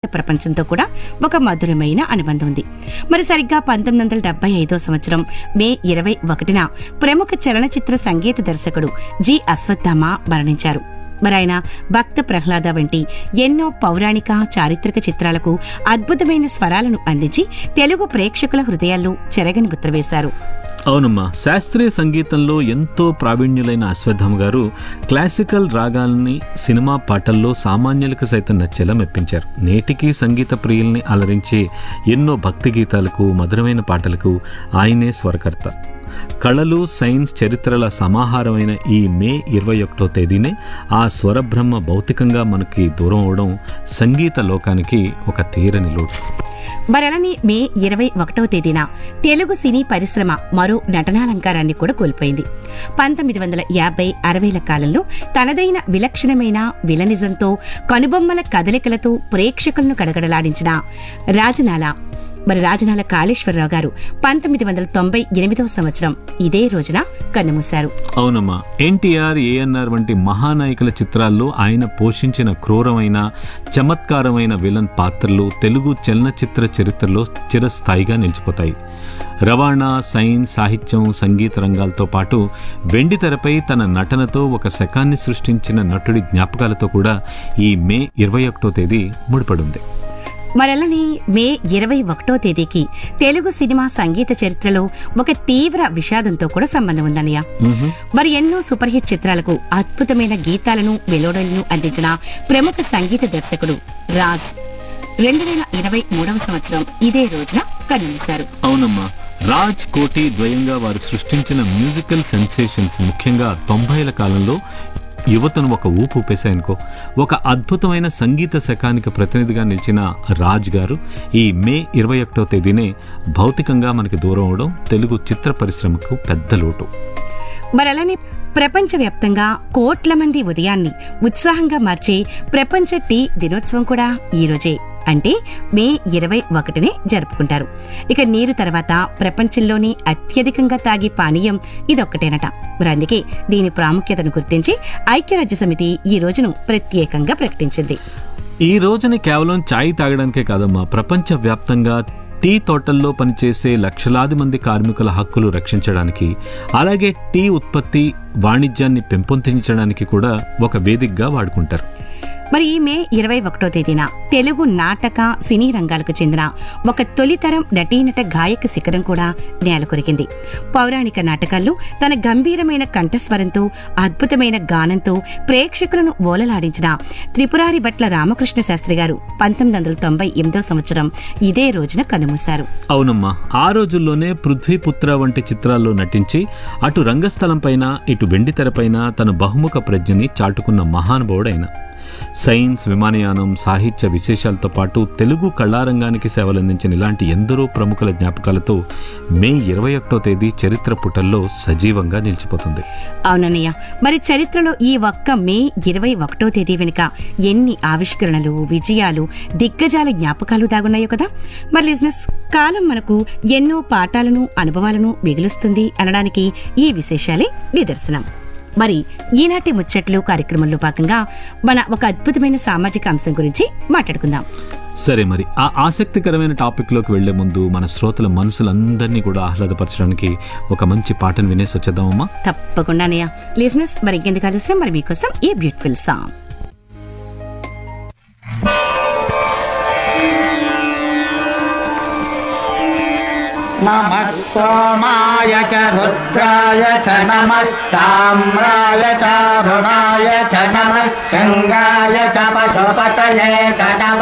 ప్రపంచంతో కూడా ఒక మధురమైన అనుబంధం ఉంది మరి సరిగ్గా పంతొమ్మిది వందల డెబ్బై ఐదో సంవత్సరం మే ఇరవై ఒకటిన ప్రముఖ చలనచిత్ర సంగీత దర్శకుడు జి అశ్వత్థామ మరణించారు మరి ఆయన భక్త ప్రహ్లాద వంటి ఎన్నో పౌరాణిక చారిత్రక చిత్రాలకు అద్భుతమైన స్వరాలను అందించి తెలుగు ప్రేక్షకుల హృదయాల్లో చెరగని ముద్ర వేశారు అవునమ్మా శాస్త్రీయ సంగీతంలో ఎంతో ప్రావీణ్యులైన అశ్వత్థామ గారు క్లాసికల్ రాగాల్ని సినిమా పాటల్లో సామాన్యులకు సైతం నచ్చేలా మెప్పించారు నేటికి సంగీత ప్రియుల్ని అలరించే ఎన్నో భక్తి గీతాలకు మధురమైన పాటలకు ఆయనే స్వరకర్త కళలు సైన్స్ చరిత్రల సమాహారమైన ఈ మే ఇరవై ఒకటో తేదీనే ఆ స్వరబ్రహ్మ భౌతికంగా మనకి దూరం అవడం సంగీత లోకానికి ఒక తీరని లోటు మరలని మే ఇరవై ఒకటవ తేదీన తెలుగు సినీ పరిశ్రమ మరో నటనాలంకారాన్ని కూడా కోల్పోయింది పంతొమ్మిది వందల యాభై అరవైల కాలంలో తనదైన విలక్షణమైన విలనిజంతో కనుబొమ్మల కదలికలతో ప్రేక్షకులను గడగడలాడించిన రాజనాల మరి రాజనాల కాళేశ్వరరావు గారు పంతొమ్మిది వందల తొంభై ఎనిమిదవ సంవత్సరం ఇదే రోజున కన్నుమూశారు అవునమ్మా ఎన్టీఆర్ ఏఎన్ఆర్ వంటి మహానాయకుల చిత్రాల్లో ఆయన పోషించిన క్రూరమైన చమత్కారమైన విలన్ పాత్రలు తెలుగు చలనచిత్ర చరిత్రలో చిరస్థాయిగా నిలిచిపోతాయి రవాణా సైన్స్ సాహిత్యం సంగీత రంగాలతో పాటు వెండి తెరపై తన నటనతో ఒక శకాన్ని సృష్టించిన నటుడి జ్ఞాపకాలతో కూడా ఈ మే ఇరవై ఒకటో తేదీ ముడిపడుంది మరలని మే ఇరవై ఒకటో తేదీకి తెలుగు సినిమా సంగీత చరిత్రలో ఒక తీవ్ర విషాదంతో కూడా సంబంధం ఉందన్నయ్య మరి ఎన్నో సూపర్ హిట్ చిత్రాలకు అద్భుతమైన గీతాలను మెలోడీలను అందించిన ప్రముఖ సంగీత దర్శకుడు రాజ్ రెండు వేల ఇరవై మూడవ సంవత్సరం ఇదే రోజున కన్నుమూశారు అవునమ్మా రాజ్ కోటి ద్వయంగా వారు సృష్టించిన మ్యూజికల్ సెన్సేషన్స్ ముఖ్యంగా తొంభైల కాలంలో యువతను ఒక ఊపు ఊపేశాయనుకో ఒక అద్భుతమైన సంగీత శకానికి ప్రతినిధిగా నిలిచిన రాజ్ గారు ఈ మే ఇరవై ఒకటో తేదీనే భౌతికంగా మనకి దూరం అవడం తెలుగు చిత్ర పరిశ్రమకు పెద్ద లోటు మరి అలానే ప్రపంచవ్యాప్తంగా కోట్ల మంది ఉదయాన్ని ఉత్సాహంగా మార్చే ప్రపంచ టీ దినోత్సవం కూడా ఈ రోజే అంటే మే ఇరవై ఒకటినే జరుపుకుంటారు ఇక నీరు తర్వాత ప్రపంచంలోనే అత్యధికంగా తాగే పానీయం ఇదొక్కటేనట మరి అందుకే దీని ప్రాముఖ్యతను గుర్తించి ఐక్యరాజ్య సమితి ఈ రోజును ప్రత్యేకంగా ప్రకటించింది ఈ రోజుని కేవలం ఛాయ్ తాగడానికే కాదమ్మా ప్రపంచ వ్యాప్తంగా టీ తోటల్లో పనిచేసే లక్షలాది మంది కార్మికుల హక్కులు రక్షించడానికి అలాగే టీ ఉత్పత్తి వాణిజ్యాన్ని పెంపొందించడానికి కూడా ఒక వేదికగా వాడుకుంటారు మరి ఈ మే ఇరవై ఒకటో తేదీన తెలుగు నాటక సినీ రంగాలకు చెందిన ఒక తొలితరం నటీనట గాయక శిఖరం కూడా నేల కొరికింది పౌరాణిక నాటకాల్లో తన గంభీరమైన కంఠస్వరంతో అద్భుతమైన గానంతో ప్రేక్షకులను ఓలలాడించిన త్రిపురారి భట్ల రామకృష్ణ శాస్త్రి గారు పంతొమ్మిది వందల తొంభై ఎనిమిదో సంవత్సరం ఇదే రోజున కన్నుమూశారు అవునమ్మా ఆ రోజుల్లోనే పృథ్వీపుత్ర వంటి చిత్రాల్లో నటించి అటు రంగస్థలంపైన ఇటు వెండితెరపైన తన బహుముఖ ప్రజ్ఞని చాటుకున్న మహానుభావుడైన సైన్స్ విమానయానం సాహిత్య విశేషాలతో పాటు తెలుగు కళారంగానికి సేవలందించిన ఇలాంటి ఎందరో ప్రముఖుల జ్ఞాపకాలతో మే ఇరవై ఒకటో తేదీ చరిత్ర పుటల్లో సజీవంగా నిలిచిపోతుంది అవునన్నయ్య మరి చరిత్రలో ఈ ఒక్క మే ఇరవై ఒకటో తేదీ వెనుక ఎన్ని ఆవిష్కరణలు విజయాలు దిగ్గజాల జ్ఞాపకాలు దాగున్నాయో కదా మరి లిజినెస్ కాలం మనకు ఎన్నో పాఠాలను అనుభవాలను మిగులుస్తుంది అనడానికి ఈ విశేషాలే నిదర్శనం మరి ఈనాటి ముచ్చట్లు కార్యక్రమంలో భాగంగా మన ఒక అద్భుతమైన సామాజిక అంశం గురించి మాట్లాడుకుందాం సరే మరి ఆ ఆసక్తికరమైన టాపిక్లోకి వెళ్లే ముందు మన శ్రోతల మనసులందరినీ కూడా ఆహ్లాదపరచడానికి ఒక మంచి పాటను వినేసి వచ్చేద్దామమ్మా తప్పకుండానయ్య లిజినెస్ మరి ఇంకెందుకు ఆలస్యం మరి మీకోసం ఈ బ్యూటిఫుల్ సాంగ్ नमः सोमाय च रुद्राय च नमस्ताम्राय च रुणाय च नमः शृङ्गाय च पशुपतये च नमः